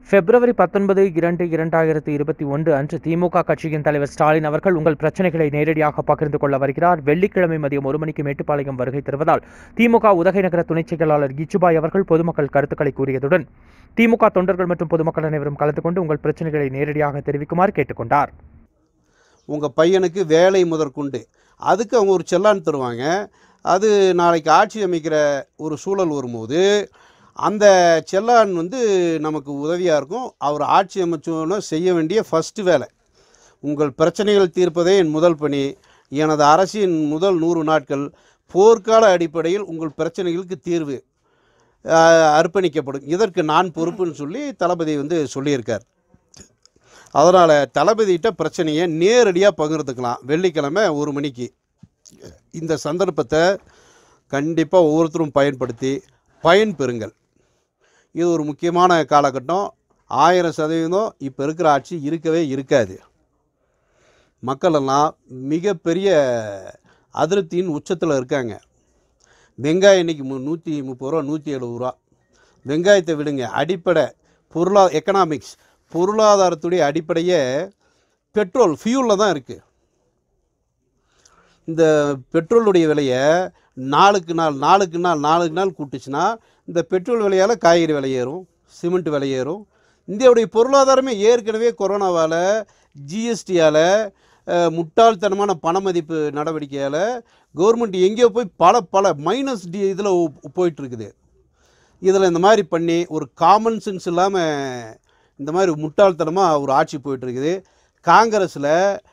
பிப்ரவரி பத்தொன்பது இரண்டு இரண்டாயிரத்தி இருபத்தி ஒன்று அன்று திமுக கட்சியின் தலைவர் ஸ்டாலின் அவர்கள் உங்கள் பிரச்சனைகளை நேரடியாக பகிர்ந்து கொள்ள வருகிறார் வெள்ளிக்கிழமை மதியம் ஒரு மணிக்கு மேட்டுப்பாளையம் வருகை தருவதால் திமுக உதகை நகர துணைச் செயலாளர் கிச்சுபாய் அவர்கள் பொதுமக்கள் கருத்துக்களை கூறியதுடன் திமுக தொண்டர்கள் மற்றும் பொதுமக்கள் அனைவரும் கலந்து கொண்டு உங்கள் பிரச்சனைகளை நேரடியாக தெரிவிக்குமாறு கேட்டுக்கொண்டார் உங்கள் பையனுக்கு வேலை முதற்கொண்டு அதுக்கு அவங்க ஒரு செல்லான் தருவாங்க அது நாளைக்கு ஆட்சி அமைக்கிற ஒரு சூழல் வரும்போது அந்த செல்லான் வந்து நமக்கு உதவியாக இருக்கும் அவர் ஆட்சி அமைச்சோன்னு செய்ய வேண்டிய ஃபஸ்ட்டு வேலை உங்கள் பிரச்சனைகள் தீர்ப்பதே என் முதல் பணி எனது அரசின் முதல் நூறு நாட்கள் போர்க்கால அடிப்படையில் உங்கள் பிரச்சனைகளுக்கு தீர்வு ஆஹ், அர்ப்பணிக்கப்படும் இதற்கு நான் பொறுப்புன்னு சொல்லி தளபதி வந்து சொல்லியிருக்கார் அதனால் தளபதிகிட்ட பிரச்சனையை நேரடியாக பகிர்ந்துக்கலாம் வெள்ளிக்கிழமை ஒரு மணிக்கு இந்த சந்தர்ப்பத்தை கண்டிப்பாக ஒவ்வொருத்தரும் பயன்படுத்தி பயன் பெறுங்கள் இது ஒரு முக்கியமான காலகட்டம் ஆயிரம் சதவீதம் இப்போ இருக்கிற ஆட்சி இருக்கவே இருக்காது மக்களெல்லாம் மிகப்பெரிய அதிருப்தியின் உச்சத்தில் இருக்காங்க வெங்காயம் இன்னைக்கு மு நூற்றி முப்பது ரூபா நூற்றி எழுபது ரூபா வெங்காயத்தை விடுங்க அடிப்படை பொருளா எக்கனாமிக்ஸ் பொருளாதாரத்துடைய அடிப்படையே பெட்ரோல் ஃபியூலில் தான் இருக்குது இந்த பெட்ரோலுடைய விலையை நாளுக்கு நாள் நாளுக்கு நாள் நாளுக்கு நாள் கூட்டுச்சுன்னா இந்த பெட்ரோல் விலையால் காய்கறி விலை ஏறும் சிமெண்ட் விலை ஏறும் இந்தியாவுடைய பொருளாதாரமே ஏற்கனவே கொரோனாவால் ஜிஎஸ்டியால் முட்டாள்தனமான பண மதிப்பு நடவடிக்கையால் கவர்மெண்ட் எங்கேயோ போய் பல பல மைனஸ் டி இதில் போயிட்டுருக்குது இதில் இந்த மாதிரி பண்ணி ஒரு காமன் சென்ஸ் இல்லாமல் இந்த மாதிரி முட்டாள்தனமாக ஒரு ஆட்சி போயிட்டுருக்குது காங்கிரஸில்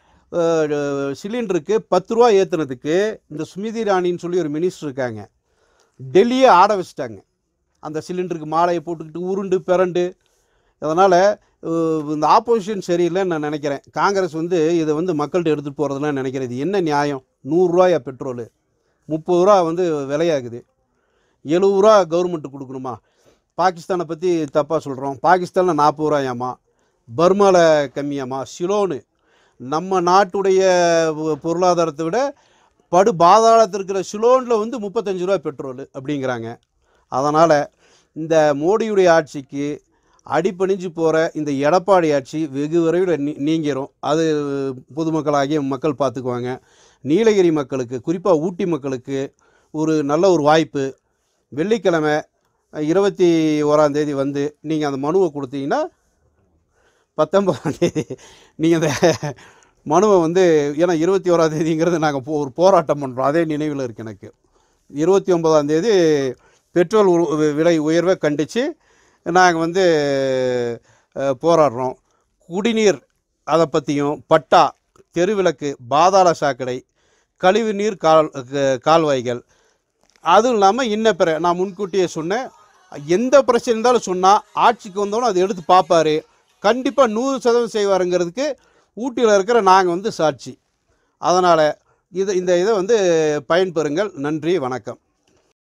சிலிண்டருக்கு பத்து ரூபா ஏற்றுனதுக்கு இந்த சுமிதி ராணின்னு சொல்லி ஒரு மினிஸ்டர் இருக்காங்க டெல்லியே ஆட வச்சிட்டாங்க அந்த சிலிண்டருக்கு மாலையை போட்டுக்கிட்டு உருண்டு பிறண்டு அதனால் இந்த ஆப்போசிஷன் சரியில்லைன்னு நான் நினைக்கிறேன் காங்கிரஸ் வந்து இதை வந்து மக்கள்கிட்ட எடுத்துகிட்டு போகிறதுலாம் நினைக்கிறேன் இது என்ன நியாயம் நூறுரூவாயா பெட்ரோலு முப்பது ரூபா வந்து விலையாகுது எழுபது ரூபா கவர்மெண்ட்டு கொடுக்கணுமா பாகிஸ்தானை பற்றி தப்பாக சொல்கிறோம் பாகிஸ்தானில் நாற்பது ரூபாயாம்மா பர்மாவில் கம்மியாம்மா சிலோனு நம்ம நாட்டுடைய பொ- பொருளாதாரத்தை விட படு பாதாளத்தில் இருக்கிற சிலோனில் வந்து முப்பத்தஞ்சு ரூபா பெட்ரோல் அப்படிங்கிறாங்க அதனால் இந்த மோடியுடைய ஆட்சிக்கு அடிபணிஞ்சு போகிற இந்த எடப்பாடி ஆட்சி வெகு விரைவில் நீ நீங்கிரும் அது பொதுமக்களாகிய மக்கள் பார்த்துக்குவாங்க நீலகிரி மக்களுக்கு குறிப்பாக ஊட்டி மக்களுக்கு ஒரு நல்ல ஒரு வாய்ப்பு வெள்ளிக்கிழமை இருபத்தி ஓராம் தேதி வந்து நீங்கள் அந்த மனுவை கொடுத்தீங்கன்னா பத்தொன்பதாம் தேதி நீங்கள் அந்த மனுவை வந்து ஏன்னா இருபத்தி ஓராம் தேதிங்கிறது நாங்கள் போ ஒரு போராட்டம் பண்ணுறோம் அதே நினைவில் இருக்குது எனக்கு இருபத்தி ஒன்பதாம் தேதி பெட்ரோல் உ- விலை உயர்வை கண்டித்து நாங்கள் வந்து அஹ், போராடுறோம் குடிநீர் அதை பற்றியும் பட்டா தெருவிளக்கு பாதாள சாக்கடை கழிவு நீர் கால் க- கால்வாய்கள் அதுவும் இல்லாமல் இன்ன பிற நான் முன்கூட்டியே சொன்னேன் எந்த பிரச்சனை இருந்தாலும் சொன்னால் ஆட்சிக்கு வந்தோன்னே அதை எடுத்து பார்ப்பாரு கண்டிப்பாக நூறு சதவீதம் செய்வாருங்கிறதுக்கு ஊட்டியில் இருக்கிற நாங்கள் வந்து சாட்சி அதனால் இது இந்த இதை வந்து பயன்பெறுங்கள் நன்றி வணக்கம்